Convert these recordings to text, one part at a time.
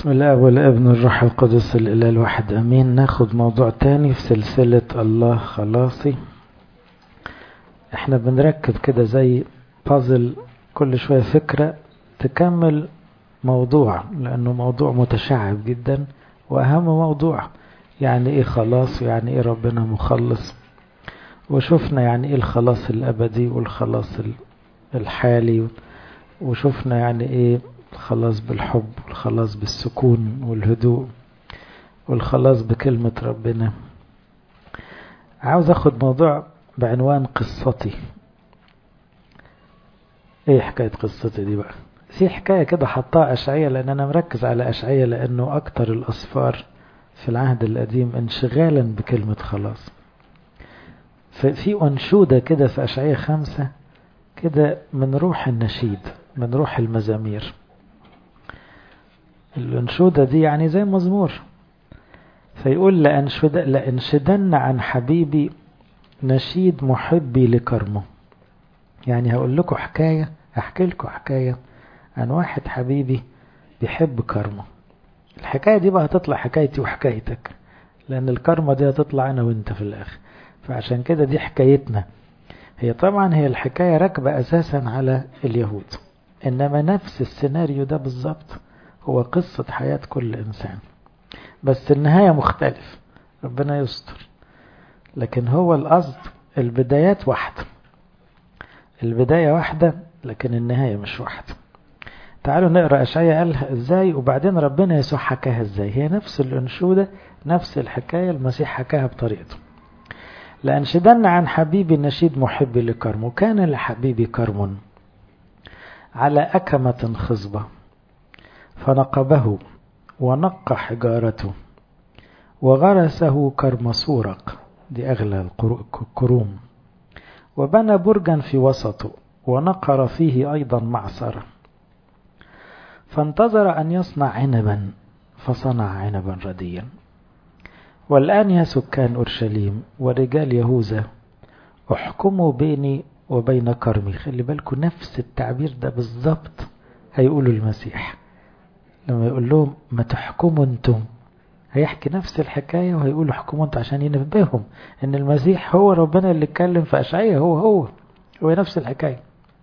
بسم الله والابن الروح القدس الإله الواحد أمين ناخد موضوع تاني في سلسلة الله خلاصي احنا بنركب كده زي بازل كل شوية فكرة تكمل موضوع لأنه موضوع متشعب جدا وأهم موضوع يعني ايه خلاص ويعني ايه ربنا مخلص وشفنا يعني ايه الخلاص الأبدي والخلاص الحالي وشفنا يعني ايه الخلاص بالحب والخلاص بالسكون والهدوء والخلاص بكلمة ربنا عاوز اخد موضوع بعنوان قصتي ايه حكاية قصتي دي بقى في حكاية كده حطها أشعية لأن أنا مركز على أشعية لأنه أكتر الأصفار في العهد القديم انشغالا بكلمة خلاص ففي أنشودة كده في أشعية خمسة كده من روح النشيد من روح المزامير الأنشودة دي يعني زي مزمور فيقول لأنشد لأنشدن عن حبيبي نشيد محبي لكرمه يعني هقول لكم حكاية أحكي لكم حكاية عن واحد حبيبي بيحب كرمه الحكاية دي بقى هتطلع حكايتي وحكايتك لأن الكرمة دي هتطلع أنا وأنت في الآخر فعشان كده دي حكايتنا هي طبعا هي الحكاية راكبة أساسا على اليهود إنما نفس السيناريو ده بالظبط هو قصة حياة كل إنسان بس النهاية مختلف ربنا يستر لكن هو القصد البدايات واحدة البداية واحدة لكن النهاية مش واحدة تعالوا نقرأ أشعية قالها إزاي وبعدين ربنا يسوع حكاها إزاي هي نفس الأنشودة نفس الحكاية المسيح حكاها بطريقته لأنشدن عن حبيبي نشيد محبي لكرم كان لحبيبي كرم على أكمة خصبة فنقبه ونقى حجارته وغرسه كرمسورق دي أغلى الكروم وبنى برجا في وسطه ونقر فيه أيضا معصرة فانتظر أن يصنع عنبا فصنع عنبا رديا والآن يا سكان أورشليم ورجال يهوذا احكموا بيني وبين كرمي خلي بالكم نفس التعبير ده بالظبط هيقولوا المسيح لما يقول لهم ما تحكموا انتم هيحكي نفس الحكاية وهيقولوا احكموا انتم عشان ينبههم ان المسيح هو ربنا اللي اتكلم في أشعية هو هو هو نفس الحكاية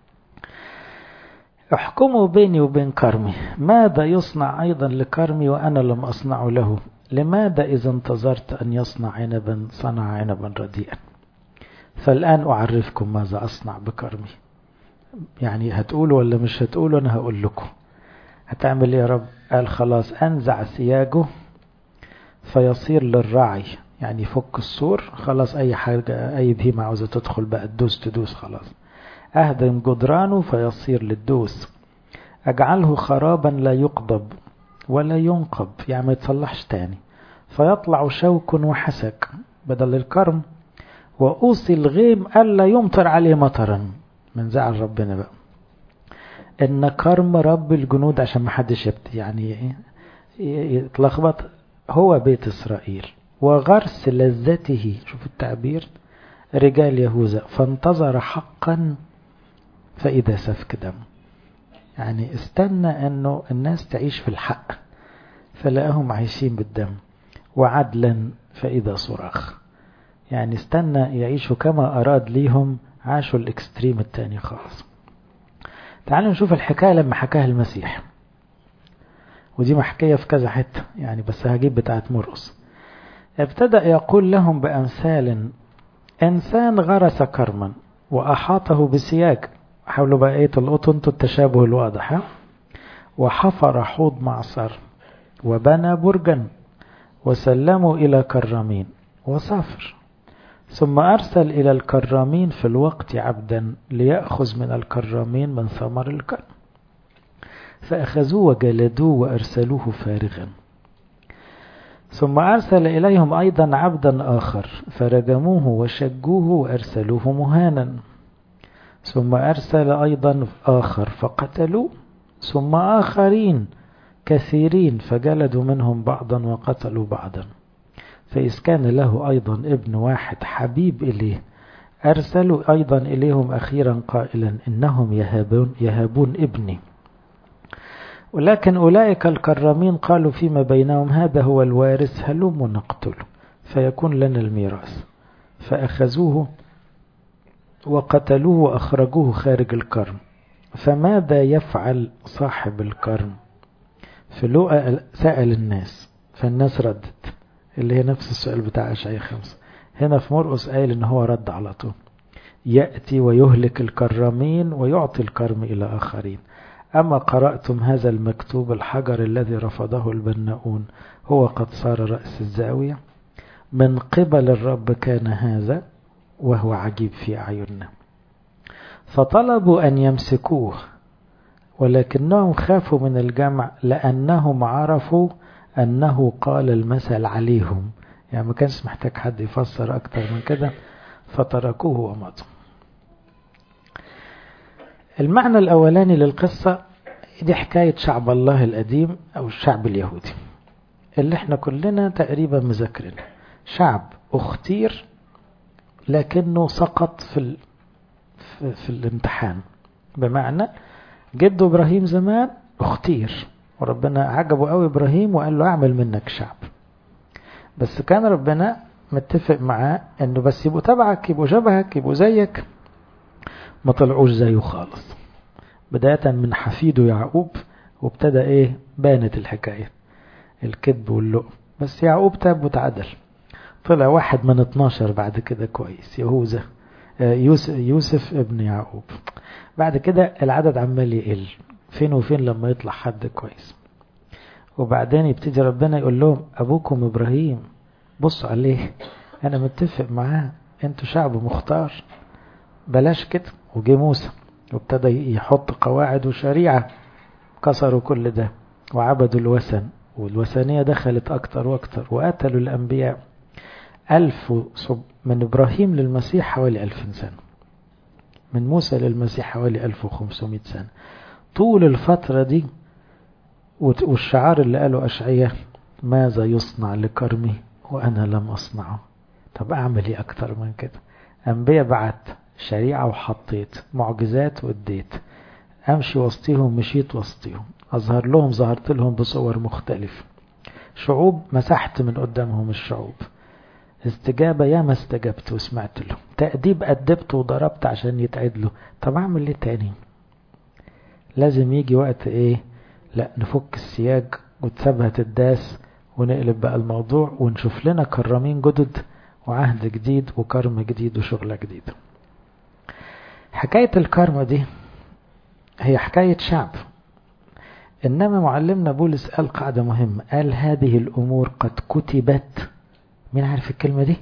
احكموا بيني وبين كرمي ماذا يصنع أيضا لكرمي وأنا لم أصنع له لماذا إذا انتظرت أن يصنع عنبا صنع عنبا رديئا فالآن أعرفكم ماذا أصنع بكرمي يعني هتقولوا ولا مش هتقولوا أنا هقول لكم هتعمل يا رب قال خلاص أنزع سياجه فيصير للراعي يعني يفك السور خلاص أي حاجة أي بهيمة عاوزة تدخل بقى تدوس تدوس خلاص أهدم جدرانه فيصير للدوس أجعله خرابا لا يقضب ولا ينقب يعني ما يتصلحش تاني فيطلع شوك وحسك بدل الكرم وأوصي الغيم ألا يمطر عليه مطرا من زعل ربنا بقى إن كرم رب الجنود عشان ما حدش يعني يتلخبط هو بيت إسرائيل وغرس لذته شوف التعبير رجال يهوذا فانتظر حقا فإذا سفك دم يعني استنى أنه الناس تعيش في الحق فلقاهم عايشين بالدم وعدلا فإذا صراخ يعني استنى يعيشوا كما أراد ليهم عاشوا الإكستريم التاني خالص تعالوا نشوف الحكاية لما حكاها المسيح ودي محكية في كذا حتة يعني بس هجيب بتاعت مرقس ابتدأ يقول لهم بأمثال إنسان غرس كرما وأحاطه بسياج حاولوا بقى ايه تلقطوا انتوا التشابه الواضح ها وحفر حوض معصر وبنى برجا وسلموا إلى كرامين وسافر ثم أرسل إلى الكرامين في الوقت عبدا ليأخذ من الكرامين من ثمر الكرم فأخذوه وجلدوه وأرسلوه فارغا ثم أرسل إليهم أيضا عبدا آخر فرجموه وشجوه وأرسلوه مهانا ثم أرسل أيضا آخر فقتلوا ثم آخرين كثيرين فجلدوا منهم بعضا وقتلوا بعضا فإذ كان له أيضا ابن واحد حبيب إليه أرسلوا أيضا إليهم أخيرا قائلا إنهم يهابون, يهابون ابني ولكن أولئك الكرامين قالوا فيما بينهم هذا هو الوارث هلم نقتله فيكون لنا الميراث فأخذوه وقتلوه وأخرجوه خارج الكرم فماذا يفعل صاحب الكرم في لوقا سأل الناس فالناس ردت اللي هي نفس السؤال بتاع أشعياء خمسة هنا في مرقس قايل إن هو رد على طول يأتي ويهلك الكرامين ويعطي الكرم إلى آخرين أما قرأتم هذا المكتوب الحجر الذي رفضه البناؤون هو قد صار رأس الزاوية من قبل الرب كان هذا وهو عجيب في أعيننا فطلبوا أن يمسكوه ولكنهم خافوا من الجمع لأنهم عرفوا أنه قال المثل عليهم يعني ما كانش محتاج حد يفسر أكتر من كده فتركوه ومضوا المعنى الأولاني للقصة دي حكاية شعب الله القديم أو الشعب اليهودي اللي احنا كلنا تقريبا مذاكرين شعب اختير لكنه سقط في, ال... في, في الامتحان بمعنى جده إبراهيم زمان اختير وربنا عجبه قوي إبراهيم وقال له أعمل منك شعب بس كان ربنا متفق معاه انه بس يبقوا تبعك يبقوا شبهك يبقوا زيك ما طلعوش زيه خالص بداية من حفيده يعقوب وابتدى ايه بانت الحكاية الكذب واللؤم بس يعقوب تاب وتعدل طلع واحد من 12 بعد كده كويس يهوذا يوسف, يوسف ابن يعقوب بعد كده العدد عمال يقل فين وفين لما يطلع حد كويس وبعدين يبتدي ربنا يقول لهم أبوكم إبراهيم بصوا عليه أنا متفق معاه أنتوا شعب مختار بلاش كده وجه موسى وابتدى يحط قواعد وشريعة كسروا كل ده وعبدوا الوثن والوثنية دخلت أكتر وأكتر وقتلوا الأنبياء ألف من إبراهيم للمسيح حوالي ألف سنة من موسى للمسيح حوالي ألف وخمسمائة سنة طول الفترة دي والشعار اللي قاله أشعية ماذا يصنع لكرمي وأنا لم أصنعه طب أعمل إيه أكتر من كده أنبياء بعت شريعة وحطيت معجزات واديت أمشي وسطيهم مشيت وسطيهم أظهر لهم ظهرت لهم بصور مختلفة شعوب مسحت من قدامهم الشعوب استجابة يا ما استجبت وسمعت له تأديب أدبت وضربت عشان يتعدلوا طب أعمل إيه تاني لازم يجي وقت إيه لا نفك السياج وتثبت الداس ونقلب بقى الموضوع ونشوف لنا كرامين جدد وعهد جديد وكرم جديد وشغلة جديدة حكاية الكرم دي هي حكاية شعب إنما معلمنا بولس قال قاعدة مهمة قال هذه الأمور قد كتبت مين عارف الكلمة دي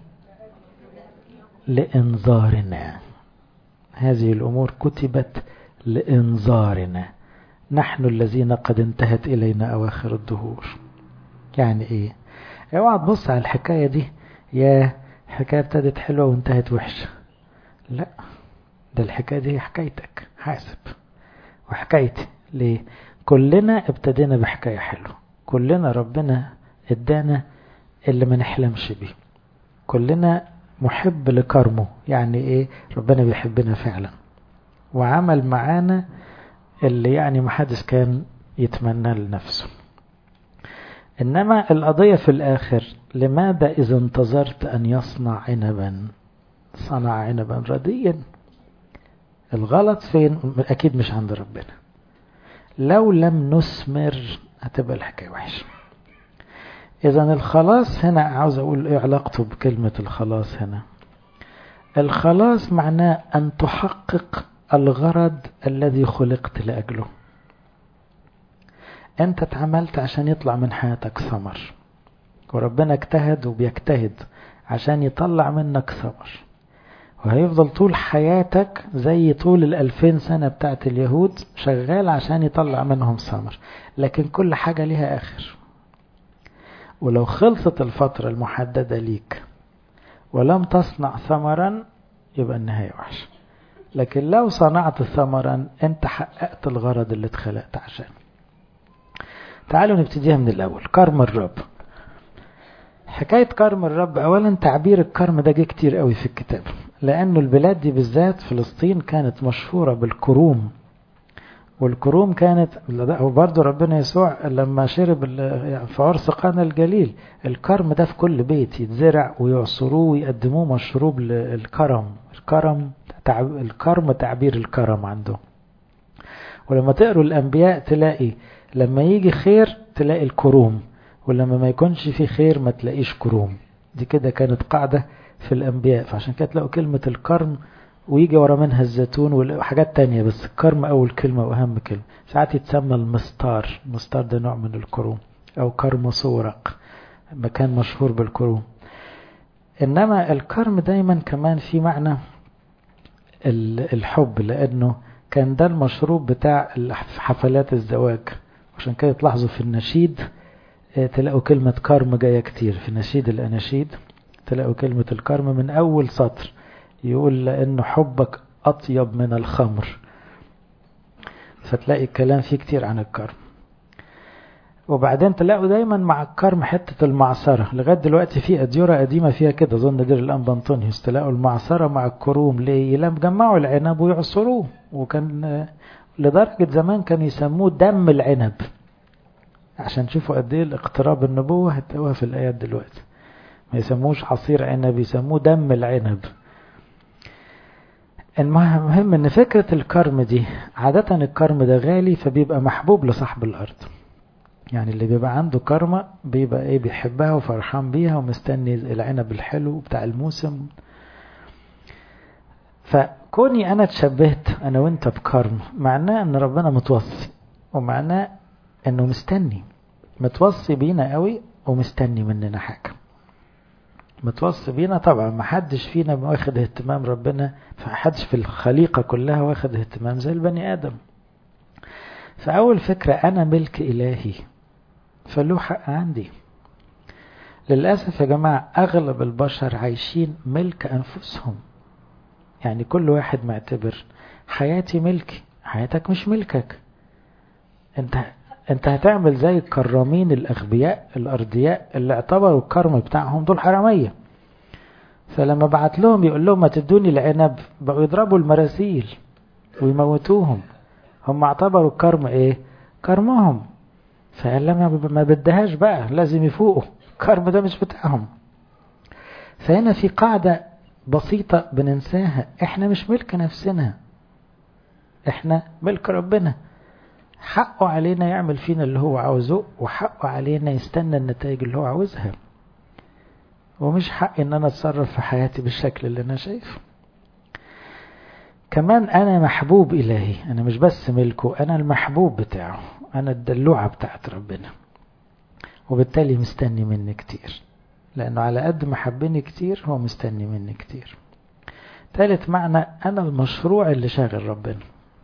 لإنذارنا هذه الأمور كتبت لإنذارنا نحن الذين قد انتهت إلينا أواخر الدهور يعني إيه اوعى تبص على الحكاية دي يا حكاية ابتدت حلوة وانتهت وحشة لا ده الحكاية دي حكايتك حاسب وحكايتي ليه كلنا ابتدينا بحكاية حلوة كلنا ربنا ادانا اللي ما نحلمش بيه كلنا محب لكرمه يعني ايه ربنا بيحبنا فعلا وعمل معانا اللي يعني محدش كان يتمنى لنفسه إنما القضية في الآخر لماذا إذا انتظرت أن يصنع عنبا صنع عنبا رديا الغلط فين أكيد مش عند ربنا لو لم نثمر هتبقى الحكاية وحشة إذا الخلاص هنا عاوز أقول إيه علاقته بكلمة الخلاص هنا الخلاص معناه أن تحقق الغرض الذي خلقت لأجله أنت اتعملت عشان يطلع من حياتك ثمر وربنا اجتهد وبيجتهد عشان يطلع منك ثمر وهيفضل طول حياتك زي طول الألفين سنة بتاعت اليهود شغال عشان يطلع منهم ثمر لكن كل حاجة ليها آخر ولو خلصت الفترة المحددة ليك ولم تصنع ثمرا يبقى النهاية وحشة لكن لو صنعت ثمرا انت حققت الغرض اللي اتخلقت عشان تعالوا نبتديها من الأول كرم الرب حكاية كرم الرب أولا تعبير الكرم ده جه كتير قوي في الكتاب لأنه البلاد دي بالذات فلسطين كانت مشهورة بالكروم والكروم كانت وبرضه ربنا يسوع لما شرب في عرس قانا الجليل الكرم ده في كل بيت يتزرع ويعصروه ويقدموه مشروب للكرم الكرم تعب الكرم تعبير الكرم عندهم ولما تقروا الأنبياء تلاقي لما يجي خير تلاقي الكروم ولما ما يكونش في خير ما تلاقيش كروم دي كده كانت قاعدة في الأنبياء فعشان كده تلاقوا كلمة الكرم ويجي ورا منها الزيتون وحاجات تانية بس الكرم أول كلمة وأهم كلمة ساعات يتسمى المستار المستار ده نوع من الكروم أو كرم صورق مكان مشهور بالكروم إنما الكرم دايما كمان في معنى الحب لأنه كان ده المشروب بتاع حفلات الزواج عشان كده تلاحظوا في النشيد تلاقوا كلمة كرم جاية كتير في نشيد الأناشيد تلاقوا كلمة الكرم من أول سطر يقول لأنه حبك أطيب من الخمر فتلاقي الكلام فيه كتير عن الكرم وبعدين تلاقوا دايما مع الكرم حتة المعصرة لغاية دلوقتي في أديرة قديمة فيها كده ظن دير الأنبا أنطونيوس تلاقوا المعصرة مع الكروم ليه لما جمعوا العنب ويعصروه وكان لدرجة زمان كانوا يسموه دم العنب عشان تشوفوا قد ايه الاقتراب النبوة هتلاقوها في الآيات دلوقتي ما يسموش عصير عنب يسموه دم العنب المهم ان فكرة الكرم دي عادة الكرم ده غالي فبيبقى محبوب لصاحب الارض يعني اللي بيبقى عنده كرمة بيبقى ايه بيحبها وفرحان بيها ومستني العنب الحلو بتاع الموسم فكوني انا اتشبهت انا وانت بكرم معناه ان ربنا متوصي ومعناه انه مستني متوصي بينا قوي ومستني مننا حاجه متوصي بينا طبعا ما حدش فينا واخد اهتمام ربنا فحدش في الخليقة كلها واخد اهتمام زي البني آدم فأول فكرة أنا ملك إلهي فله حق عندي للأسف يا جماعة أغلب البشر عايشين ملك أنفسهم يعني كل واحد معتبر حياتي ملكي حياتك مش ملكك انت انت هتعمل زي الكرامين الاغبياء الارضياء اللي اعتبروا الكرم بتاعهم دول حراميه فلما بعت لهم يقول لهم ما تدوني العنب بقوا يضربوا المراسيل ويموتوهم هم اعتبروا الكرم ايه كرمهم فقال لما ما بدهاش بقى لازم يفوقوا الكرم ده مش بتاعهم فهنا في قاعدة بسيطة بننساها احنا مش ملك نفسنا احنا ملك ربنا حقه علينا يعمل فينا اللي هو عاوزه وحقه علينا يستنى النتائج اللي هو عاوزها ومش حقي ان انا اتصرف في حياتي بالشكل اللي انا شايفه كمان انا محبوب الهي انا مش بس ملكه انا المحبوب بتاعه انا الدلوعة بتاعت ربنا وبالتالي مستني مني كتير لانه على قد ما حبني كتير هو مستني مني كتير ثالث معنى انا المشروع اللي شاغل ربنا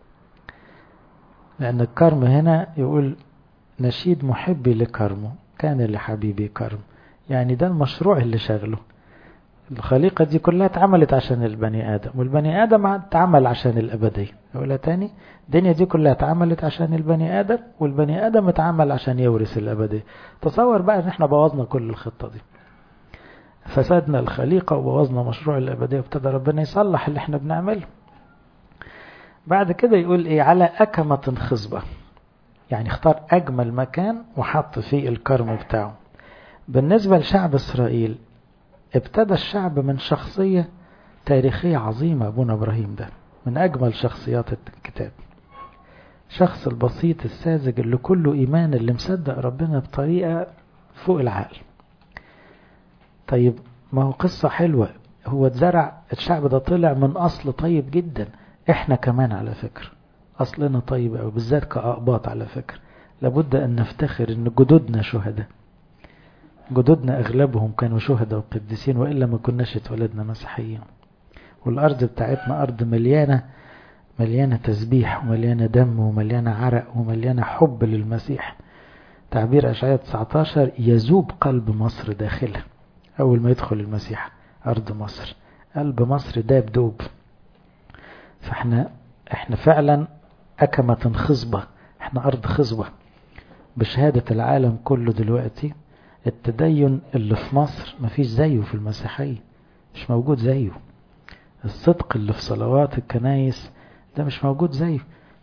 لأن الكرم هنا يقول نشيد محبي لكرمه كان لحبيبي كرم يعني ده المشروع اللي شغله الخليقة دي كلها اتعملت عشان البني آدم والبني آدم اتعمل عشان الأبدية أقولها تاني الدنيا دي كلها اتعملت عشان البني آدم والبني آدم اتعمل عشان يورث الأبدية تصور بقى ان احنا بوظنا كل الخطة دي فسدنا الخليقة وبوظنا مشروع الأبدية وابتدى ربنا يصلح اللي احنا بنعمله بعد كده يقول ايه على أكمة خصبة يعني اختار أجمل مكان وحط فيه الكرم بتاعه بالنسبة لشعب إسرائيل ابتدى الشعب من شخصية تاريخية عظيمة أبونا إبراهيم ده من أجمل شخصيات الكتاب شخص البسيط الساذج اللي كله إيمان اللي مصدق ربنا بطريقة فوق العقل طيب ما هو قصة حلوة هو اتزرع الشعب ده طلع من أصل طيب جدا احنا كمان على فكرة أصلنا طيب أو بالذات كأقباط على فكرة لابد أن نفتخر أن جدودنا شهداء جدودنا أغلبهم كانوا شهداء وقديسين وإلا ما كناش اتولدنا مسيحيين والأرض بتاعتنا أرض مليانة مليانة تسبيح ومليانة دم ومليانة عرق ومليانة حب للمسيح تعبير أشعية 19 يذوب قلب مصر داخله أول ما يدخل المسيح أرض مصر قلب مصر داب دوب فاحنا احنا فعلا أكمة خصبة احنا أرض خصبة بشهادة العالم كله دلوقتي التدين اللي في مصر مفيش زيه في المسيحية مش موجود زيه الصدق اللي في صلوات الكنايس ده مش موجود زيه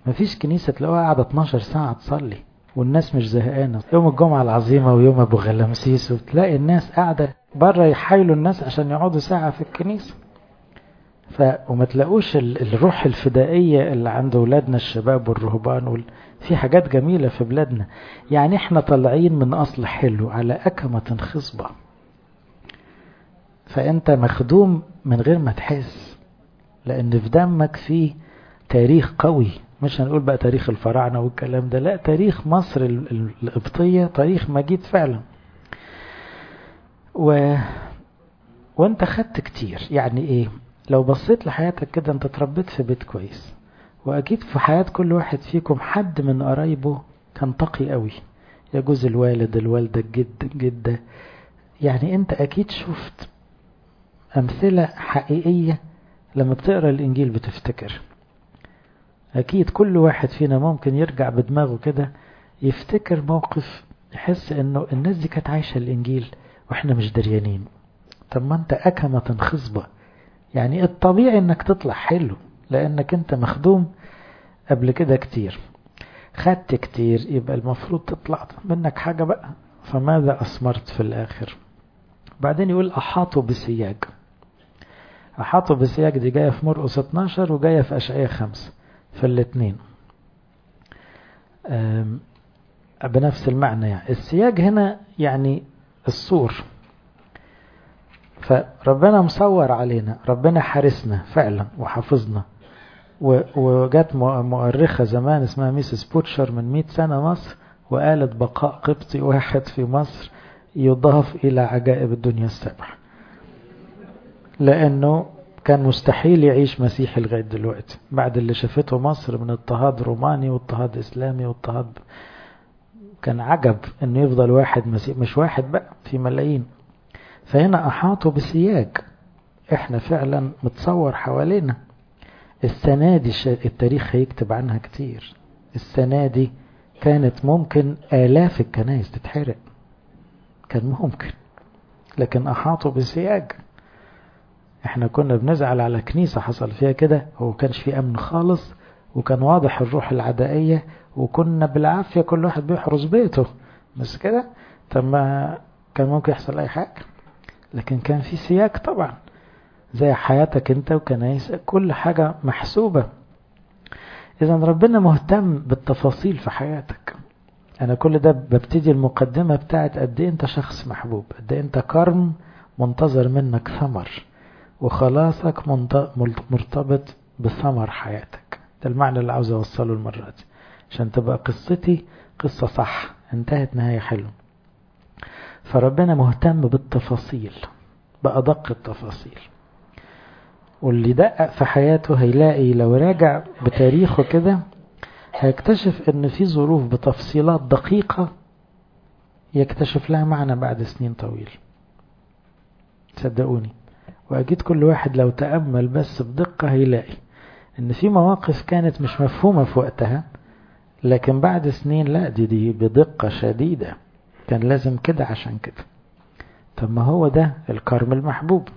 مفيش كنيسة تلاقوها قاعدة 12 ساعة تصلي والناس مش زهقانة يوم الجمعة العظيمة ويوم أبو غلامسيس وتلاقي الناس قاعدة بره يحايلوا الناس عشان يقعدوا ساعة في الكنيسة ف... وما تلاقوش ال... الروح الفدائية اللي عند ولادنا الشباب والرهبان وال... في حاجات جميلة في بلادنا يعني احنا طالعين من أصل حلو على أكمة خصبة فأنت مخدوم من غير ما تحس لأن في دمك في تاريخ قوي مش هنقول بقى تاريخ الفراعنة والكلام ده لا تاريخ مصر القبطية تاريخ مجيد فعلا و... وانت خدت كتير يعني ايه لو بصيت لحياتك كده انت اتربيت في بيت كويس واكيد في حياة كل واحد فيكم حد من قرايبه كان تقي قوي يجوز الوالد الوالدة الجد جدة يعني انت اكيد شفت امثلة حقيقية لما بتقرا الانجيل بتفتكر اكيد كل واحد فينا ممكن يرجع بدماغه كده يفتكر موقف يحس انه الناس دي كانت عايشة الانجيل واحنا مش دريانين طب ما انت اكمة خصبة يعني الطبيعي انك تطلع حلو لانك انت مخدوم قبل كده كتير خدت كتير يبقى المفروض تطلع منك حاجة بقى فماذا أثمرت في الآخر بعدين يقول أحاطوا بسياج أحاطوا بسياج دي جاية في مرقس 12 وجاية في أشعية 5 في الاثنين بنفس المعنى يعني السياج هنا يعني السور فربنا مصور علينا ربنا حارسنا فعلا وحافظنا وجت مؤرخة زمان اسمها ميسيس بوتشر من 100 سنة مصر وقالت بقاء قبطي واحد في مصر يضاف إلى عجائب الدنيا السبع لأنه كان مستحيل يعيش مسيحي لغاية دلوقتي بعد اللي شافته مصر من اضطهاد روماني واضطهاد إسلامي واضطهاد كان عجب انه يفضل واحد مسيح مش واحد بقى في ملايين فهنا أحاطوا بسياج احنا فعلا متصور حوالينا السنة دي التاريخ هيكتب عنها كتير السنة دي كانت ممكن آلاف الكنائس تتحرق كان ممكن لكن أحاطوا بسياج احنا كنا بنزعل على كنيسة حصل فيها كده هو كانش في أمن خالص وكان واضح الروح العدائية وكنا بالعافية كل واحد بيحرس بيته بس كده طب ما كان ممكن يحصل أي حاجة لكن كان في سياج طبعا زي حياتك انت وكنايسك كل حاجة محسوبة إذا ربنا مهتم بالتفاصيل في حياتك أنا كل ده ببتدي المقدمة بتاعت قد إيه أنت شخص محبوب قد إيه أنت كرم منتظر منك ثمر وخلاصك مرتبط بثمر حياتك ده المعنى اللي عاوز أوصله المرة دي عشان تبقى قصتي قصة صح انتهت نهاية حلوة فربنا مهتم بالتفاصيل بأدق التفاصيل واللي دقق في حياته هيلاقي لو راجع بتاريخه كده هيكتشف ان في ظروف بتفصيلات دقيقة يكتشف لها معنى بعد سنين طويل صدقوني واكيد كل واحد لو تأمل بس بدقة هيلاقي ان في مواقف كانت مش مفهومة في وقتها لكن بعد سنين لا دي دي بدقة شديدة كان لازم كده عشان كده طب ما هو ده الكرم المحبوب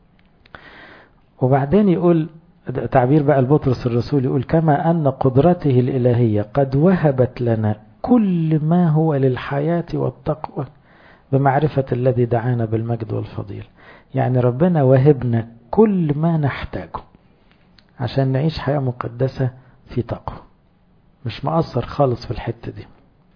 وبعدين يقول تعبير بقى البطرس الرسول يقول كما أن قدرته الإلهية قد وهبت لنا كل ما هو للحياة والتقوى بمعرفة الذي دعانا بالمجد والفضيل يعني ربنا وهبنا كل ما نحتاجه عشان نعيش حياة مقدسة في تقوى مش مقصر خالص في الحتة دي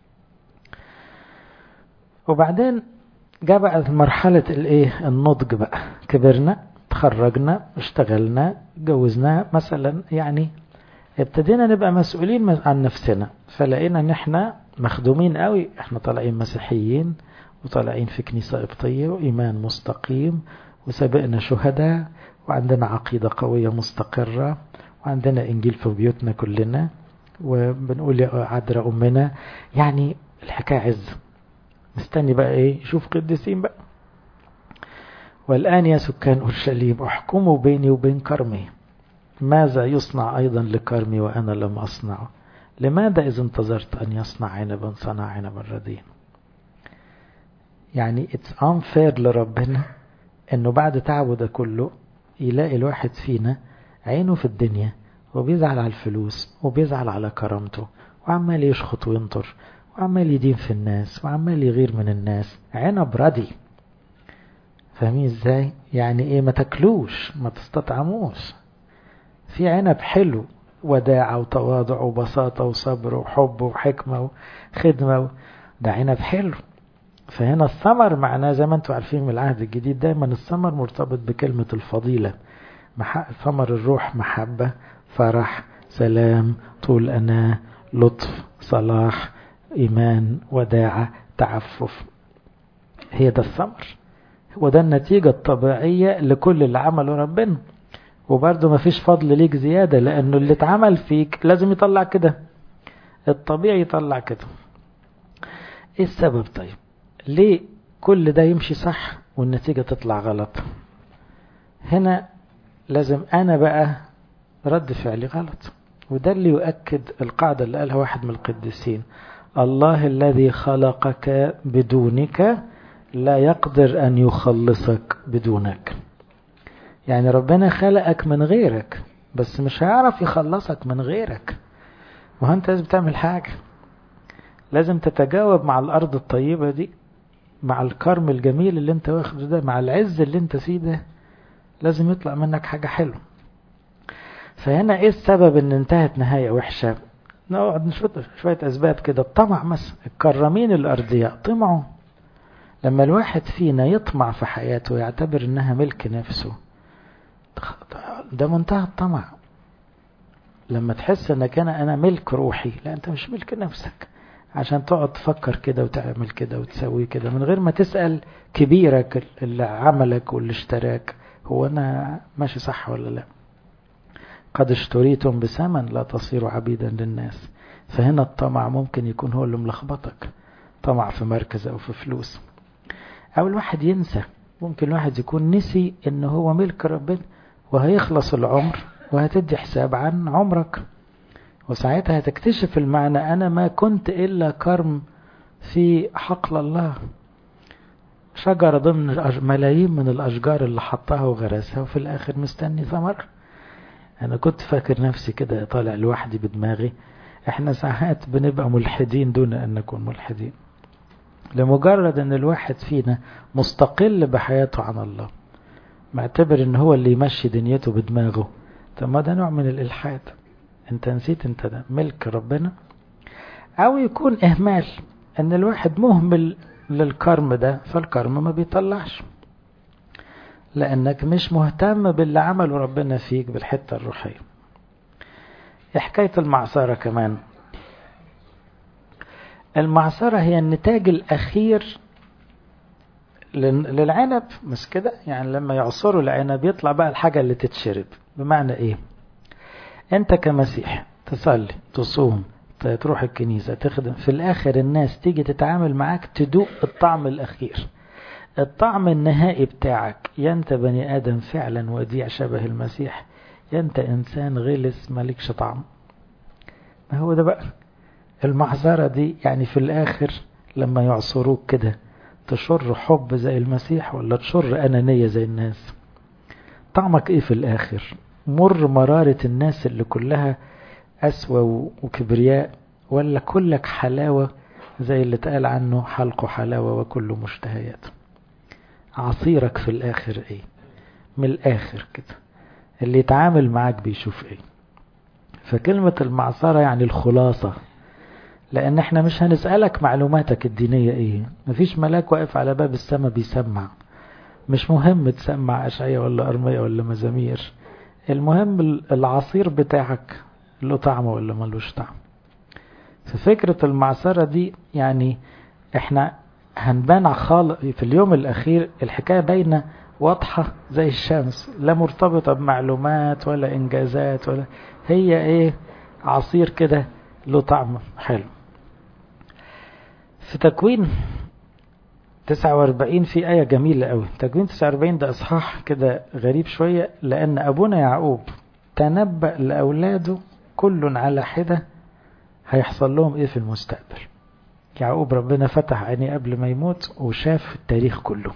وبعدين جاء بقى مرحلة الايه النضج بقى كبرنا تخرجنا اشتغلنا جوزنا مثلا يعني ابتدينا نبقى مسؤولين عن نفسنا فلقينا ان احنا مخدومين قوي احنا طالعين مسيحيين وطالعين في كنيسة قبطية وإيمان مستقيم وسبقنا شهداء وعندنا عقيدة قوية مستقرة وعندنا إنجيل في بيوتنا كلنا وبنقول يا عذراء أمنا يعني الحكاية عز مستني بقى إيه يشوف قديسين بقى والآن يا سكان أورشليم احكموا بيني وبين كرمي ماذا يصنع أيضا لكرمي وأنا لم أصنعه لماذا إذا انتظرت أن يصنع عنبا صنع عنبا رديا يعني it's unfair لربنا انه بعد تعبه ده كله يلاقي الواحد فينا عينه في الدنيا وبيزعل على الفلوس وبيزعل على كرامته وعمال يشخط وينطر وعمال يدين في الناس وعمال يغير من الناس عنب ردي فاهمين ازاي يعني ايه ما تاكلوش ما تستطعموش في عنب حلو وداعة وتواضع وبساطة وصبر وحب وحكمة وخدمة و... ده عنب حلو فهنا الثمر معناه زي ما انتم عارفين من العهد الجديد دايما الثمر مرتبط بكلمة الفضيلة ثمر الروح محبة فرح سلام طول أناة لطف صلاح إيمان وداعة تعفف هي ده الثمر وده النتيجة الطبيعية لكل اللي عمله ربنا وبرضه مفيش فضل ليك زيادة لأنه اللي اتعمل فيك لازم يطلع كده الطبيعي يطلع كده ايه السبب طيب ليه كل ده يمشي صح والنتيجة تطلع غلط هنا لازم أنا بقى رد فعلي غلط وده اللي يؤكد القاعدة اللي قالها واحد من القديسين الله الذي خلقك بدونك لا يقدر أن يخلصك بدونك يعني ربنا خلقك من غيرك بس مش هيعرف يخلصك من غيرك وانت لازم تعمل حاجة لازم تتجاوب مع الأرض الطيبة دي مع الكرم الجميل اللي انت واخده ده مع العز اللي انت فيه ده لازم يطلع منك حاجة حلوة فهنا ايه السبب ان انتهت نهاية وحشة نقعد نشوف شوية اسباب كده الطمع مثلا الكرامين الارضياء طمعوا لما الواحد فينا يطمع في حياته ويعتبر انها ملك نفسه ده منتهى الطمع لما تحس انك انا انا ملك روحي لا انت مش ملك نفسك عشان تقعد تفكر كده وتعمل كده وتسوي كده من غير ما تسأل كبيرك اللي عملك واللي اشتراك هو انا ماشي صح ولا لا قد اشتريتم بثمن لا تصيروا عبيدا للناس فهنا الطمع ممكن يكون هو اللي ملخبطك طمع في مركز او في فلوس او الواحد ينسى ممكن الواحد يكون نسي ان هو ملك ربنا وهيخلص العمر وهتدي حساب عن عمرك وساعتها هتكتشف المعنى أنا ما كنت إلا كرم في حقل الله شجرة ضمن ملايين من الأشجار اللي حطها وغرسها وفي الآخر مستني ثمر أنا كنت فاكر نفسي كده طالع لوحدي بدماغي احنا ساعات بنبقى ملحدين دون أن نكون ملحدين لمجرد أن الواحد فينا مستقل بحياته عن الله معتبر ان هو اللي يمشي دنيته بدماغه طب ما ده نوع من الالحاد انت نسيت انت ده ملك ربنا او يكون اهمال ان الواحد مهمل للكرم ده فالكرم ما بيطلعش لانك مش مهتم باللي عمله ربنا فيك بالحتة الروحية حكاية المعصرة كمان المعصرة هي النتاج الأخير للعنب مش كده يعني لما يعصروا العنب يطلع بقى الحاجة اللي تتشرب بمعنى ايه انت كمسيح تصلي تصوم تروح الكنيسة تخدم في الاخر الناس تيجي تتعامل معاك تدوق الطعم الاخير الطعم النهائي بتاعك يا انت بني ادم فعلا وديع شبه المسيح يا انت انسان غلس مالكش طعم ما هو ده بقى المحظرة دي يعني في الاخر لما يعصروك كده تشر حب زي المسيح ولا تشر أنانية زي الناس طعمك ايه في الآخر مر مرارة الناس اللي كلها أسوى وكبرياء ولا كلك حلاوة زي اللي اتقال عنه حلقه حلاوة وكله مشتهيات عصيرك في الآخر ايه من الآخر كده اللي يتعامل معاك بيشوف ايه فكلمة المعصرة يعني الخلاصة لأن احنا مش هنسألك معلوماتك الدينية ايه مفيش ملاك واقف على باب السماء بيسمع مش مهم تسمع أشعية ولا أرمية ولا مزامير المهم العصير بتاعك له طعم ولا ملوش طعم ففكرة المعصرة دي يعني احنا هنبان خالص في اليوم الأخير الحكاية باينة واضحة زي الشمس لا مرتبطة بمعلومات ولا إنجازات ولا هي ايه عصير كده له طعم حلو في تكوين 49 في آية جميلة قوي تكوين 49 ده إصحاح كده غريب شوية لأن أبونا يعقوب تنبأ لأولاده كل على حدة هيحصل لهم إيه في المستقبل يعقوب ربنا فتح عينيه قبل ما يموت وشاف التاريخ كله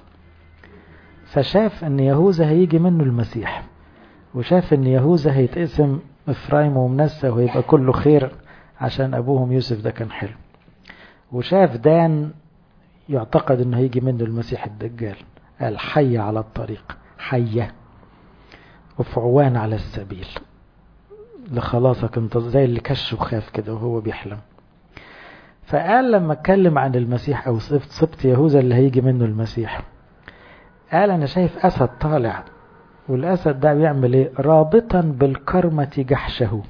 فشاف ان يهوذا هيجي منه المسيح وشاف ان يهوذا هيتقسم إفرايم ومنسى ويبقى كله خير عشان أبوهم يوسف ده كان حلو وشاف دان يعتقد انه هيجي منه المسيح الدجال قال حي على الطريق حية وفعوان على السبيل لخلاصك انت زي اللي كش وخاف كده وهو بيحلم فقال لما اتكلم عن المسيح او صفت صفت يهوذا اللي هيجي منه المسيح قال انا شايف اسد طالع والاسد ده بيعمل ايه رابطا بالكرمة جحشه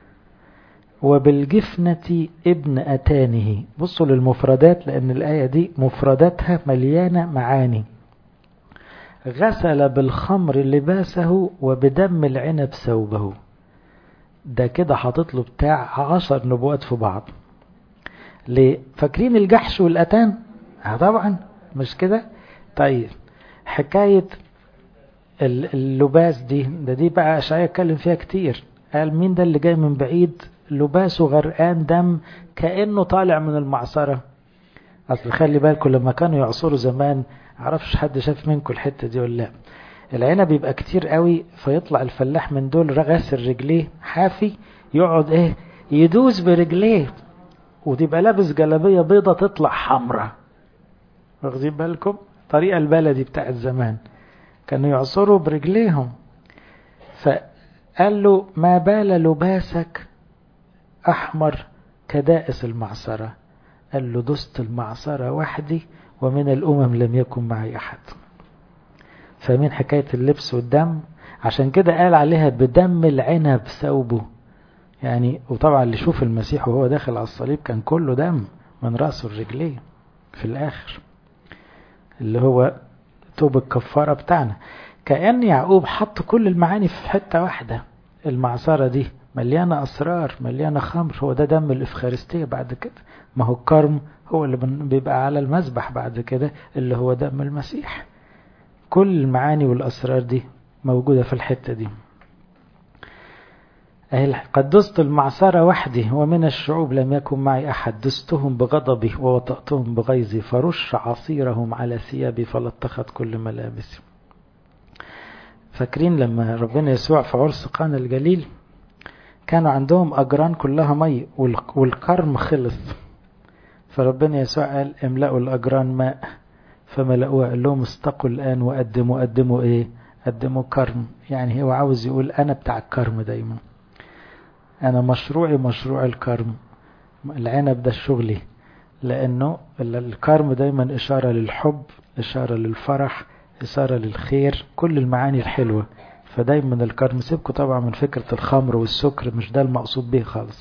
وبالجفنة ابن أتانه بصوا للمفردات لأن الآية دي مفرداتها مليانة معاني غسل بالخمر لباسه وبدم العنب ثوبه ده كده حاطط له بتاع عشر نبوات في بعض ليه فاكرين الجحش والأتان اه طبعا مش كده طيب حكاية اللباس دي ده دي بقى أشعية اتكلم فيها كتير قال مين ده اللي جاي من بعيد لباسه غرقان دم كأنه طالع من المعصرة أصل خلي بالكم لما كانوا يعصروا زمان عرفش حد شاف منكم الحتة دي ولا لا العنب بيبقى كتير قوي فيطلع الفلاح من دول غاسل رجليه حافي يقعد ايه يدوس برجليه وتبقى لابس جلابية بيضة تطلع حمرة واخدين بالكم طريقة البلدي بتاعت زمان كانوا يعصروا برجليهم فقال له ما بال لباسك أحمر كدائس المعصرة قال له دست المعصرة وحدي ومن الأمم لم يكن معي أحد فاهمين حكاية اللبس والدم عشان كده قال عليها بدم العنب ثوبه يعني وطبعا اللي يشوف المسيح وهو داخل على الصليب كان كله دم من رأسه لرجليه في الآخر اللي هو توب الكفارة بتاعنا كأن يعقوب حط كل المعاني في حتة واحدة المعصرة دي مليانة أسرار مليانة خمر هو ده دم الإفخارستية بعد كده ما هو الكرم هو اللي بيبقى على المذبح بعد كده اللي هو دم المسيح كل المعاني والأسرار دي موجودة في الحتة دي قد دست المعصرة وحدي ومن الشعوب لم يكن معي أحد دستهم بغضبي ووطأتهم بغيظي فرش عصيرهم على ثيابي فلطخت كل ملابسي فاكرين لما ربنا يسوع في عرس قانا الجليل كانوا عندهم أجران كلها مي والكرم خلص فربنا يسوع قال املأوا الأجران ماء فملأوها قال لهم استقوا الآن وقدموا قدموا إيه قدموا كرم يعني هو عاوز يقول أنا بتاع الكرم دايما أنا مشروعي مشروع الكرم العنب ده شغلي لأنه الكرم دايما إشارة للحب إشارة للفرح إشارة للخير كل المعاني الحلوة فدايما الكرم سيبكوا طبعا من فكرة الخمر والسكر مش ده المقصود به خالص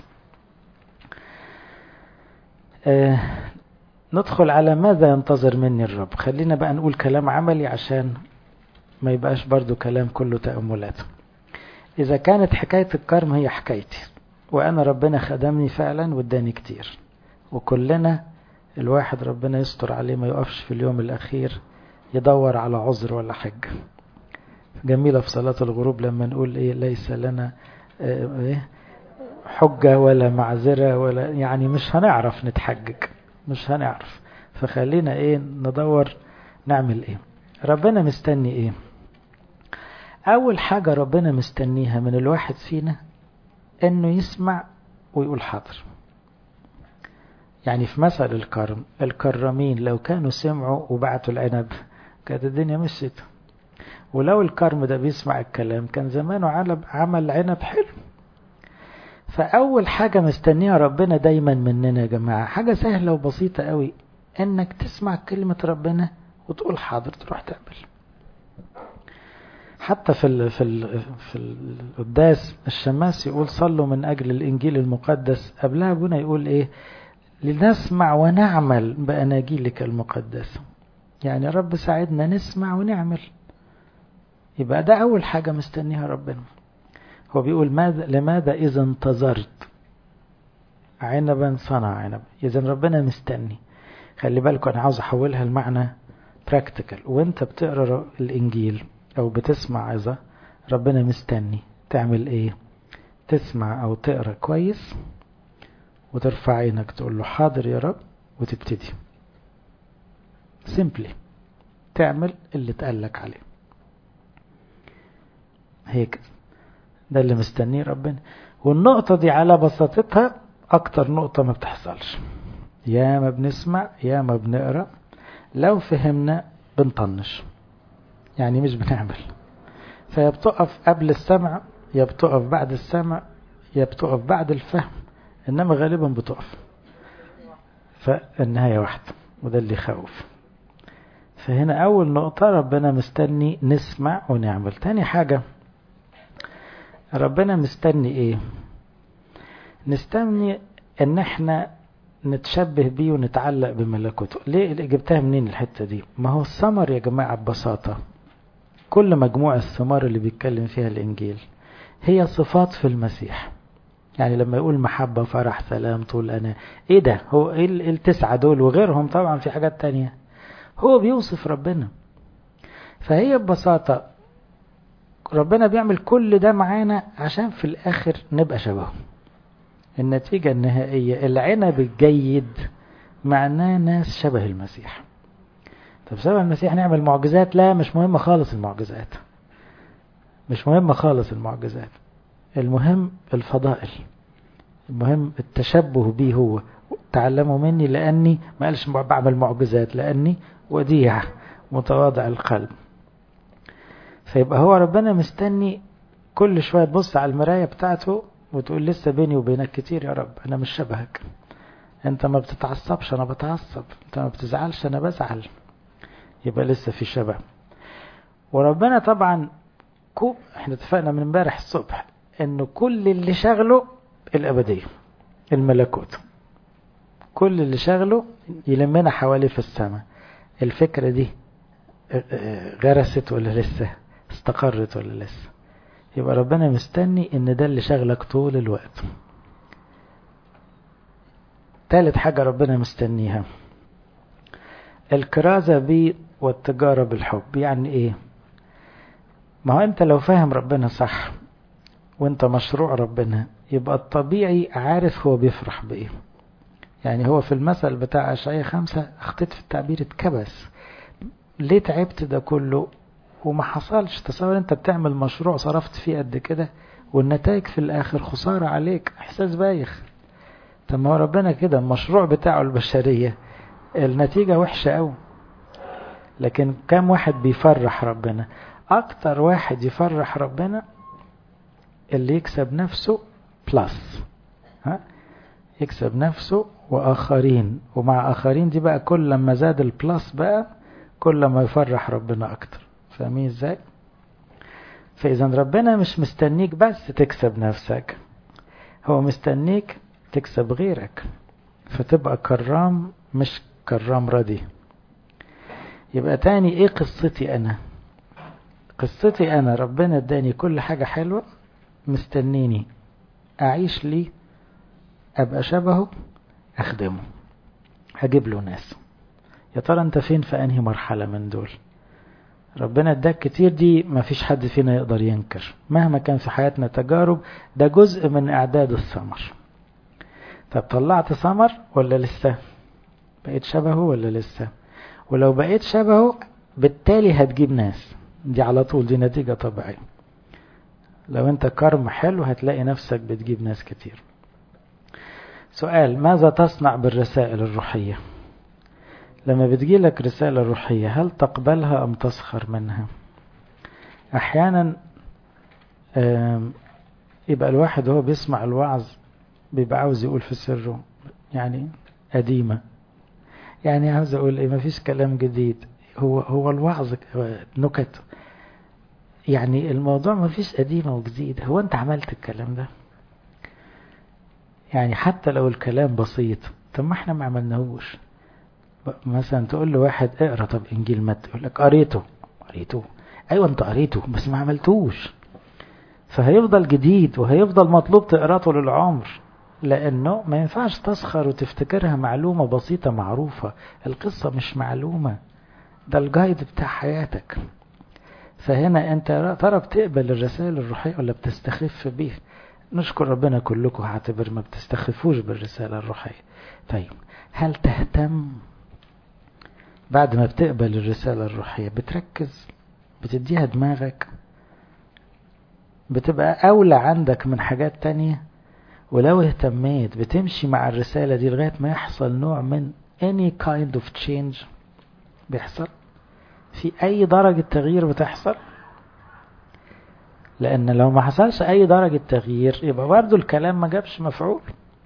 آه ندخل على ماذا ينتظر مني الرب خلينا بقى نقول كلام عملي عشان ما يبقاش برضو كلام كله تأملات إذا كانت حكاية الكرم هي حكايتي وأنا ربنا خدمني فعلا واداني كتير وكلنا الواحد ربنا يستر عليه ما يقفش في اليوم الأخير يدور على عذر ولا حاجة جميلة في صلاة الغروب لما نقول إيه ليس لنا إيه حجة ولا معذرة ولا يعني مش هنعرف نتحجج مش هنعرف فخلينا إيه ندور نعمل إيه ربنا مستني إيه أول حاجة ربنا مستنيها من الواحد فينا إنه يسمع ويقول حاضر يعني في مثل الكرم الكرمين لو كانوا سمعوا وبعتوا العنب كانت الدنيا مشيت ولو الكرم ده بيسمع الكلام كان زمانه عمل عنب حلو فأول حاجة مستنيها ربنا دايما مننا يا جماعة حاجة سهلة وبسيطة قوي إنك تسمع كلمة ربنا وتقول حاضر تروح تقبل حتى في ال في ال في القداس الشماس يقول صلوا من أجل الإنجيل المقدس قبلها ابونا يقول إيه لنسمع ونعمل بأناجيلك المقدسة يعني رب ساعدنا نسمع ونعمل يبقى ده أول حاجة مستنيها ربنا هو بيقول ماذا لماذا إذا انتظرت عنبا صنع عنب إذا ربنا مستني خلي بالكم أنا عاوز أحولها لمعنى براكتيكال وانت بتقرا الإنجيل أو بتسمع عظة ربنا مستني تعمل إيه تسمع أو تقرا كويس وترفع عينك تقول له حاضر يا رب وتبتدي سيمبلي تعمل اللي اتقالك عليه هيك ده اللي مستنيه ربنا والنقطة دي على بساطتها أكتر نقطة ما بتحصلش يا ما بنسمع يا ما بنقرأ لو فهمنا بنطنش يعني مش بنعمل فيا بتقف قبل السمع يا بتقف بعد السمع يا بتقف بعد الفهم إنما غالبا بتقف فالنهاية واحدة وده اللي يخوف فهنا أول نقطة ربنا مستني نسمع ونعمل تاني حاجة ربنا مستني إيه نستني إن إحنا نتشبه بيه ونتعلق بملكوته ليه جبتها منين الحتة دي ما هو الثمر يا جماعة ببساطة كل مجموعة الثمار اللي بيتكلم فيها الإنجيل هي صفات في المسيح يعني لما يقول محبة فرح سلام طول أنا إيه ده هو إيه التسعة دول وغيرهم طبعا في حاجات تانية هو بيوصف ربنا فهي ببساطة ربنا بيعمل كل ده معانا عشان في الآخر نبقى شبهه النتيجة النهائية العنب الجيد معناه ناس شبه المسيح طب شبه المسيح نعمل معجزات لا مش مهمة خالص المعجزات مش مهمة خالص المعجزات المهم الفضائل المهم التشبه بيه هو تعلموا مني لأني ما قالش بعمل معجزات لأني وديع متواضع القلب فيبقى هو ربنا مستني كل شوية تبص على المراية بتاعته وتقول لسه بيني وبينك كتير يا رب أنا مش شبهك أنت ما بتتعصبش أنا بتعصب أنت ما بتزعلش أنا بزعل يبقى لسه في شبه وربنا طبعا كو احنا اتفقنا من امبارح الصبح انه كل اللي شغله الابديه الملكوت كل اللي شغله يلمنا حواليه في السماء الفكره دي غرست ولا لسه استقرت ولا لسه يبقى ربنا مستني ان ده اللي شغلك طول الوقت ثالث حاجه ربنا مستنيها الكرازه بيه والتجاره بالحب يعني ايه ما هو انت لو فاهم ربنا صح وانت مشروع ربنا يبقى الطبيعي عارف هو بيفرح بايه يعني هو في المثل بتاع اشعياء خمسة اخطيت في التعبير اتكبس ليه تعبت ده كله وما حصلش تصور انت بتعمل مشروع صرفت فيه قد كده والنتائج في الاخر خسارة عليك احساس بايخ طب ما هو ربنا كده المشروع بتاعه البشرية النتيجة وحشة قوي لكن كم واحد بيفرح ربنا اكتر واحد يفرح ربنا اللي يكسب نفسه بلس ها يكسب نفسه واخرين ومع اخرين دي بقى كل لما زاد البلس بقى كل ما يفرح ربنا اكتر فاهمين ازاي فاذا ربنا مش مستنيك بس تكسب نفسك هو مستنيك تكسب غيرك فتبقى كرام مش كرام ردي يبقى تاني ايه قصتي انا قصتي انا ربنا اداني كل حاجة حلوة مستنيني اعيش ليه ابقى شبهه اخدمه هجيب له ناس يا ترى انت فين في انهي مرحلة من دول ربنا اداك كتير دي ما فيش حد فينا يقدر ينكر مهما كان في حياتنا تجارب ده جزء من اعداد الثمر طب طلعت ثمر ولا لسه بقيت شبهه ولا لسه ولو بقيت شبهه بالتالي هتجيب ناس دي على طول دي نتيجة طبيعية لو انت كرم حلو هتلاقي نفسك بتجيب ناس كتير سؤال ماذا تصنع بالرسائل الروحية لما بتجيلك رسالة روحية هل تقبلها أم تسخر منها أحيانا يبقى الواحد وهو بيسمع الوعظ بيبقى عاوز يقول في سره يعني قديمة يعني عاوز أقول إيه مفيش كلام جديد هو هو الوعظ نكت يعني الموضوع مفيش قديمة وجديد هو أنت عملت الكلام ده يعني حتى لو الكلام بسيط طب ما احنا ما عملناهوش مثلا تقول له واحد اقرا طب انجيل متى يقول لك قريته قريته ايوه انت قريته بس ما عملتوش فهيفضل جديد وهيفضل مطلوب تقراه طول العمر لانه ما ينفعش تسخر وتفتكرها معلومة بسيطة معروفة القصة مش معلومة ده الجايد بتاع حياتك فهنا انت ترى بتقبل الرسائل الروحية ولا بتستخف بيها نشكر ربنا كلكم هعتبر ما بتستخفوش بالرسالة الروحية طيب هل تهتم بعد ما بتقبل الرسالة الروحية بتركز بتديها دماغك بتبقى أولى عندك من حاجات تانية ولو اهتميت بتمشي مع الرسالة دي لغاية ما يحصل نوع من any kind of change بيحصل في أي درجة تغيير بتحصل لأن لو ما حصلش أي درجة تغيير يبقى برضو الكلام ما جابش مفعول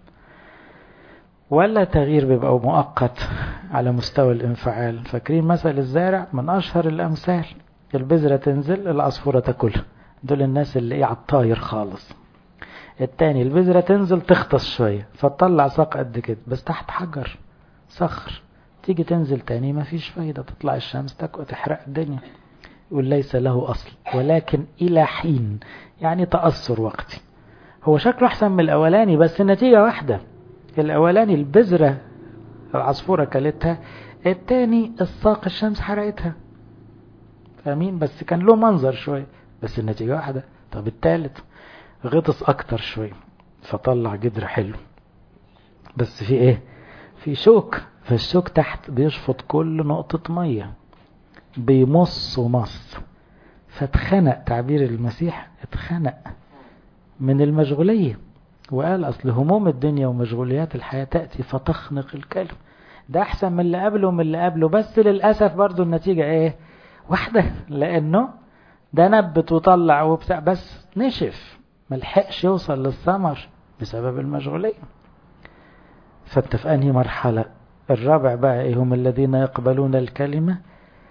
ولا تغيير بيبقى مؤقت على مستوى الانفعال فاكرين مثل الزارع من أشهر الأمثال البذرة تنزل العصفورة تاكلها دول الناس اللي ايه على الطاير خالص التاني البذرة تنزل تختص شوية فتطلع ساق قد كده بس تحت حجر صخر تيجي تنزل تاني ما فيش فايدة تطلع الشمس تاكل تحرق الدنيا يقول ليس له أصل ولكن إلى حين يعني تأثر وقتي هو شكله أحسن من الأولاني بس النتيجة واحدة الأولاني البذرة العصفورة كلتها التاني الساق الشمس حرقتها فاهمين بس كان له منظر شوية بس النتيجة واحدة طب التالت غطس أكتر شوية فطلع جدر حلو بس في ايه في شوك فالشوك تحت بيشفط كل نقطة مية بيمص ومص فاتخنق تعبير المسيح اتخنق من المشغولية وقال أصل هموم الدنيا ومشغوليات الحياة تأتي فتخنق الكلب ده أحسن من اللي قبله ومن اللي قبله بس للأسف برضو النتيجة إيه واحدة لأنه ده نبت وطلع وبتاع بس نشف ملحقش يوصل للثمر بسبب المشغولية فانت في أنهي مرحلة الرابع بقى إيه هم الذين يقبلون الكلمة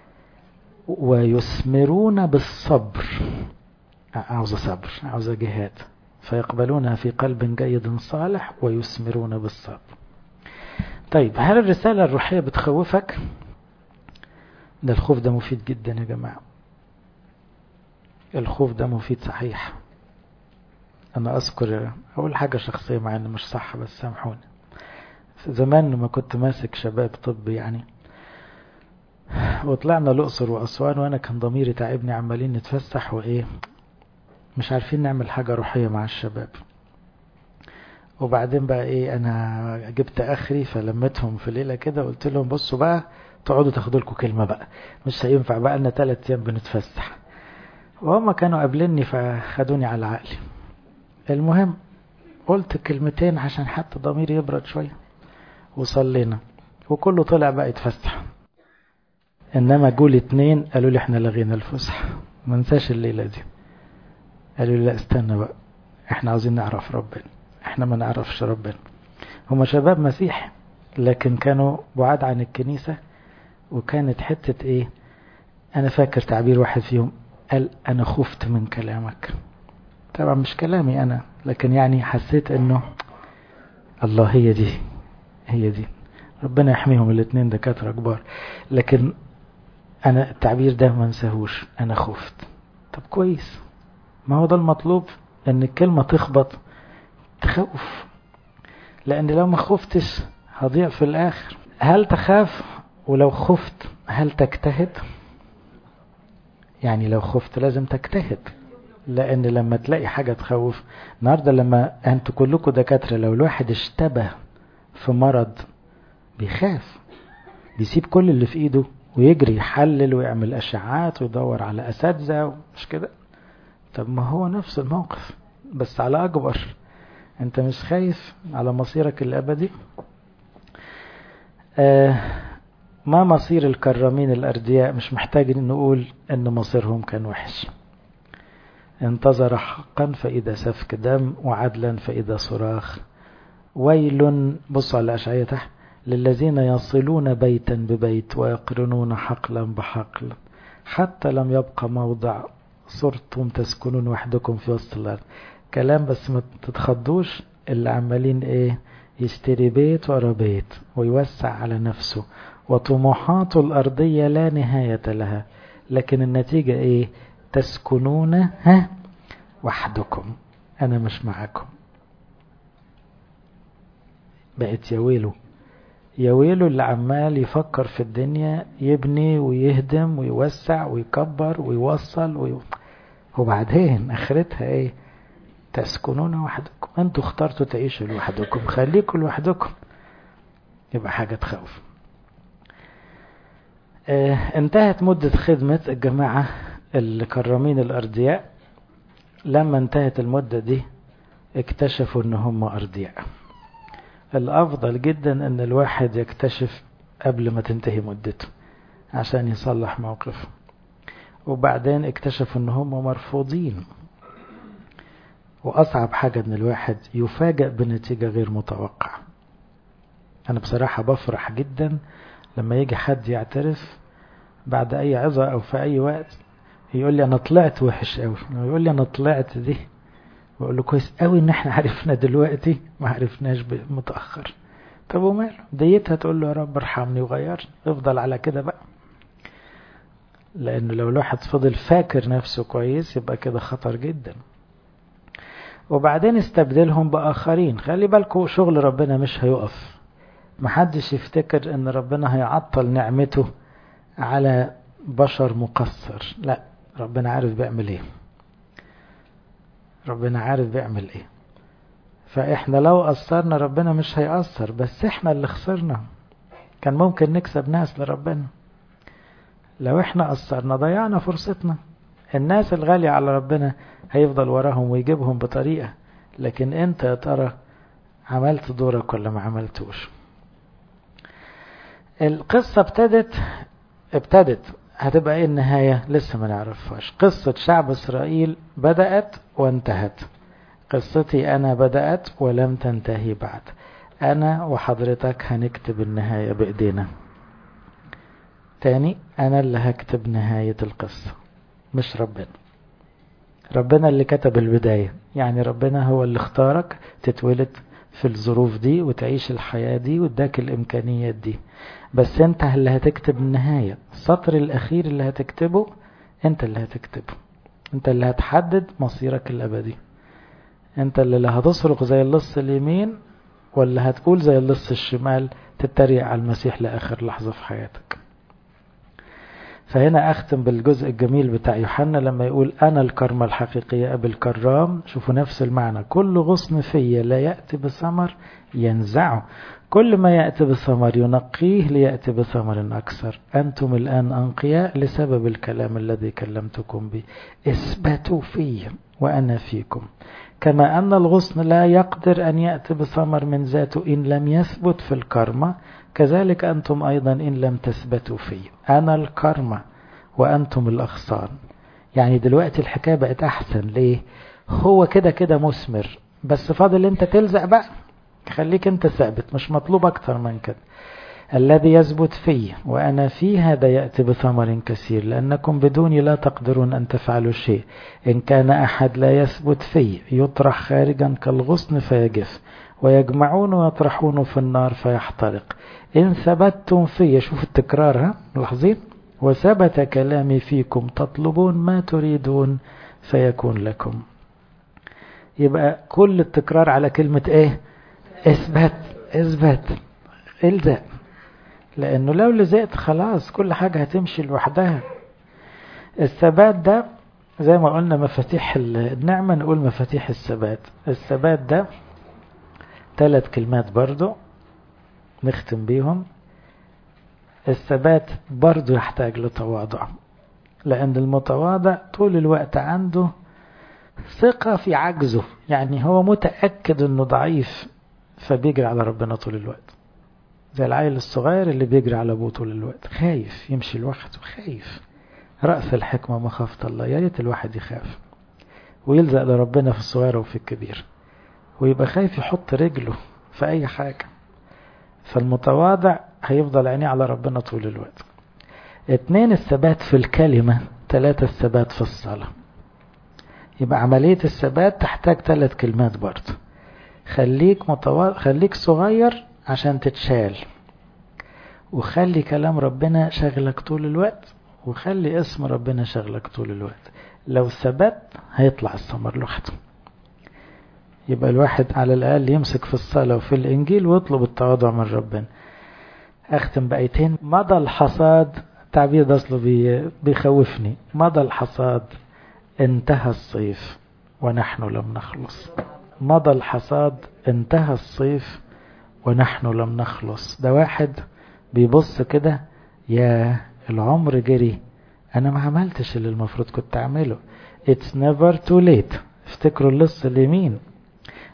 ويثمرون بالصبر عاوز صبر عاوز جهاد فيقبلونها في قلب جيد صالح ويثمرون بالصبر طيب هل الرسالة الروحية بتخوفك ده الخوف ده مفيد جدا يا جماعة الخوف ده مفيد صحيح أنا أذكر أقول حاجة شخصية مع إن مش صح بس سامحوني زمان لما كنت ماسك شباب طب يعني وطلعنا الأقصر وأسوان وأنا كان ضميري تعبني عمالين نتفسح وإيه مش عارفين نعمل حاجة روحية مع الشباب وبعدين بقى إيه أنا جبت آخري فلمتهم في ليلة كده قلت لهم بصوا بقى تقعدوا تاخدوا لكم كلمة بقى مش هينفع بقى لنا ثلاث أيام بنتفسح وهم كانوا قابليني فخدوني على عقلي المهم قلت كلمتين عشان حتى ضميري يبرد شوية وصلينا وكله طلع بقى يتفسح انما جول اتنين قالوا لي احنا لغينا الفسحة ما ننساش الليلة دي قالوا لي لا استنى بقى احنا عاوزين نعرف ربنا احنا ما نعرفش ربنا هما شباب مسيح لكن كانوا بعاد عن الكنيسة وكانت حتة ايه انا فاكر تعبير واحد فيهم قال انا خفت من كلامك طبعا مش كلامي انا لكن يعني حسيت انه الله هي دي هي دي ربنا يحميهم الاثنين دكاترة كبار لكن انا التعبير ده ما انساهوش انا خفت طب كويس ما هو ده المطلوب ان الكلمة تخبط تخوف لان لو ما خفتش هضيع في الاخر هل تخاف ولو خفت هل تجتهد يعني لو خفت لازم تجتهد لان لما تلاقي حاجة تخوف النهاردة لما انتوا كلكم دكاترة لو الواحد اشتبه في مرض بيخاف بيسيب كل اللي في ايده ويجري يحلل ويعمل اشعاعات ويدور على اساتذه مش كده طب ما هو نفس الموقف بس على اكبر انت مش خايف على مصيرك الابدي آه ما مصير الكرامين الاردياء مش محتاج نقول ان مصيرهم كان وحش انتظر حقا فاذا سفك دم وعدلا فاذا صراخ ويل بص على الاشعية تحت للذين يصلون بيتا ببيت ويقرنون حقلا بحقل حتى لم يبقى موضع صرتم تسكنون وحدكم في وسط الأرض كلام بس ما تتخضوش اللي عمالين ايه يشتري بيت ورا بيت ويوسع على نفسه وطموحاته الأرضية لا نهاية لها لكن النتيجة ايه تسكنون ها وحدكم أنا مش معاكم بقت يا ويلو يا ويله اللي عمال يفكر في الدنيا يبني ويهدم ويوسع ويكبر ويوصل وي... وبعدين اخرتها ايه تسكنون وحدكم انتوا اخترتوا تعيشوا لوحدكم خليكم لوحدكم يبقى حاجة تخوف اه انتهت مدة خدمة الجماعة الكرامين الأرضياء لما انتهت المدة دي اكتشفوا ان هم ارضياء الافضل جدا ان الواحد يكتشف قبل ما تنتهي مدته عشان يصلح موقفه وبعدين اكتشفوا ان هم مرفوضين واصعب حاجة ان الواحد يفاجأ بنتيجة غير متوقعة انا بصراحة بفرح جدا لما يجي حد يعترف بعد اي عظة او في اي وقت يقول لي انا طلعت وحش قوي يقول لي انا طلعت دي بقول له كويس قوي ان احنا عرفنا دلوقتي ما عرفناش متأخر طب وماله ديتها تقول له يا رب ارحمني وغيرني افضل على كده بقى لانه لو الواحد فضل فاكر نفسه كويس يبقى كده خطر جدا وبعدين استبدلهم بآخرين خلي بالكم شغل ربنا مش هيقف محدش يفتكر ان ربنا هيعطل نعمته على بشر مقصر لا ربنا عارف بيعمل ايه ربنا عارف بيعمل ايه فاحنا لو قصرنا ربنا مش هيقصر بس احنا اللي خسرنا كان ممكن نكسب ناس لربنا لو احنا قصرنا ضيعنا فرصتنا الناس الغالية على ربنا هيفضل وراهم ويجيبهم بطريقة لكن انت يا ترى عملت دورك ولا ما عملتوش القصة ابتدت ابتدت هتبقى ايه النهاية لسه ما نعرفهاش قصة شعب اسرائيل بدأت وانتهت قصتي انا بدأت ولم تنتهي بعد انا وحضرتك هنكتب النهاية بايدينا تاني انا اللي هكتب نهاية القصة مش ربنا ربنا اللي كتب البداية يعني ربنا هو اللي اختارك تتولد في الظروف دي وتعيش الحياة دي واداك الامكانيات دي بس انت اللي هتكتب النهاية السطر الاخير اللي هتكتبه انت اللي هتكتبه انت اللي هتحدد مصيرك الابدي انت اللي لا هتصرخ زي اللص اليمين ولا هتقول زي اللص الشمال تتريق على المسيح لاخر لحظة في حياتك فهنا أختم بالجزء الجميل بتاع يوحنا لما يقول أنا الكرمة الحقيقية أبي الكرام شوفوا نفس المعنى كل غصن في لا يأتي بثمر ينزعه كل ما يأتي بثمر ينقيه ليأتي بثمر أكثر أنتم الآن أنقياء لسبب الكلام الذي كلمتكم به اثبتوا في وأنا فيكم كما أن الغصن لا يقدر أن يأتي بثمر من ذاته إن لم يثبت في الكرمة كذلك أنتم أيضا إن لم تثبتوا في أنا الكرمة وأنتم الأغصان يعني دلوقتي الحكاية بقت أحسن ليه هو كده كده مثمر بس فاضل أنت تلزق بقى خليك أنت ثابت مش مطلوب أكتر من كده الذي يثبت في وأنا في هذا يأتي بثمر كثير لأنكم بدوني لا تقدرون أن تفعلوا شيء إن كان أحد لا يثبت في يطرح خارجا كالغصن فيجف ويجمعون ويطرحون في النار فيحترق إن ثبتتم في شوف التكرار ها ملاحظين وثبت كلامي فيكم تطلبون ما تريدون فيكون لكم يبقى كل التكرار على كلمة ايه اثبت اثبت الزق لانه لو لزقت خلاص كل حاجة هتمشي لوحدها الثبات ده زي ما قلنا مفاتيح النعمة نقول مفاتيح الثبات الثبات ده ثلاث كلمات برضو نختم بيهم الثبات برضو يحتاج لتواضع لأن المتواضع طول الوقت عنده ثقة في عجزه يعني هو متأكد أنه ضعيف فبيجري على ربنا طول الوقت زي العيل الصغير اللي بيجري على أبوه طول الوقت خايف يمشي لوحده خايف رأس الحكمة مخافة الله يا ريت الواحد يخاف ويلزق لربنا في الصغير وفي الكبير ويبقى خايف يحط رجله في أي حاجة فالمتواضع هيفضل عينيه على ربنا طول الوقت اتنين الثبات في الكلمة ثلاثة الثبات في الصلاة يبقى عملية الثبات تحتاج ثلاث كلمات برضه خليك متواضع خليك صغير عشان تتشال وخلي كلام ربنا شغلك طول الوقت وخلي اسم ربنا شغلك طول الوقت لو ثبت هيطلع الثمر لوحده يبقى الواحد على الأقل يمسك في الصلاة وفي الإنجيل ويطلب التواضع من ربنا أختم بآيتين مضى الحصاد التعبير ده أصله بي بيخوفني مضى الحصاد انتهى الصيف ونحن لم نخلص مضى الحصاد انتهى الصيف ونحن لم نخلص ده واحد بيبص كده يا العمر جري أنا ما عملتش اللي المفروض كنت أعمله It's never too late افتكروا اللص اليمين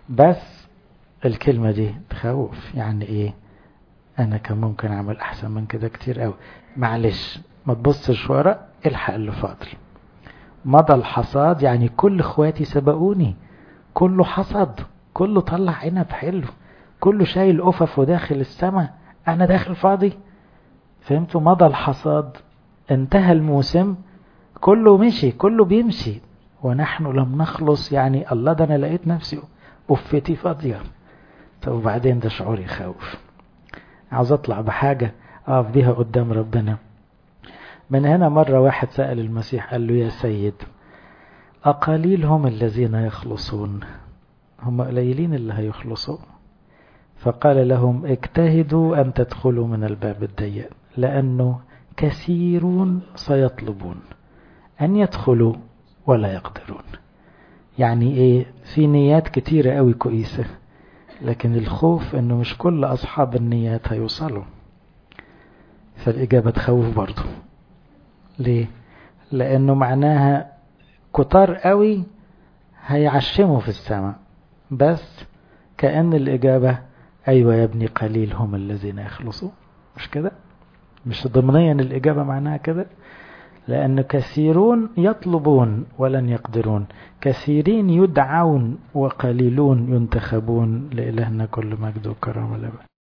بس الكلمة دي تخوف يعني ايه انا كان ممكن اعمل احسن من كده كتير قوي معلش ما تبصش ورا الحق اللي فاضل مضى الحصاد يعني كل اخواتي سبقوني كله حصد كله طلع عنب حلو كله شايل أفف وداخل السماء أنا داخل فاضي فهمتوا مضى الحصاد انتهى الموسم كله مشي كله بيمشي ونحن لم نخلص يعني الله ده أنا لقيت نفسي أفتي فاضية طب وبعدين ده شعور يخوف عاوز أطلع بحاجة أقف بيها قدام ربنا من هنا مرة واحد سأل المسيح قال له يا سيد أقليل هم الذين يخلصون هم قليلين اللي هيخلصوا فقال لهم اجتهدوا أن تدخلوا من الباب الضيق لأنه كثيرون سيطلبون أن يدخلوا ولا يقدرون يعني ايه في نيات كتيرة قوي كويسة لكن الخوف انه مش كل اصحاب النيات هيوصلوا فالاجابة تخوف برضه ليه لانه معناها كتار قوي هيعشموا في السماء بس كأن الإجابة أيوة يا ابني قليل هم الذين يخلصوا مش كده مش ضمنيا الإجابة معناها كده لأن كثيرون يطلبون ولن يقدرون كثيرين يدعون وقليلون ينتخبون لإلهنا كل مجد وكرم الأبد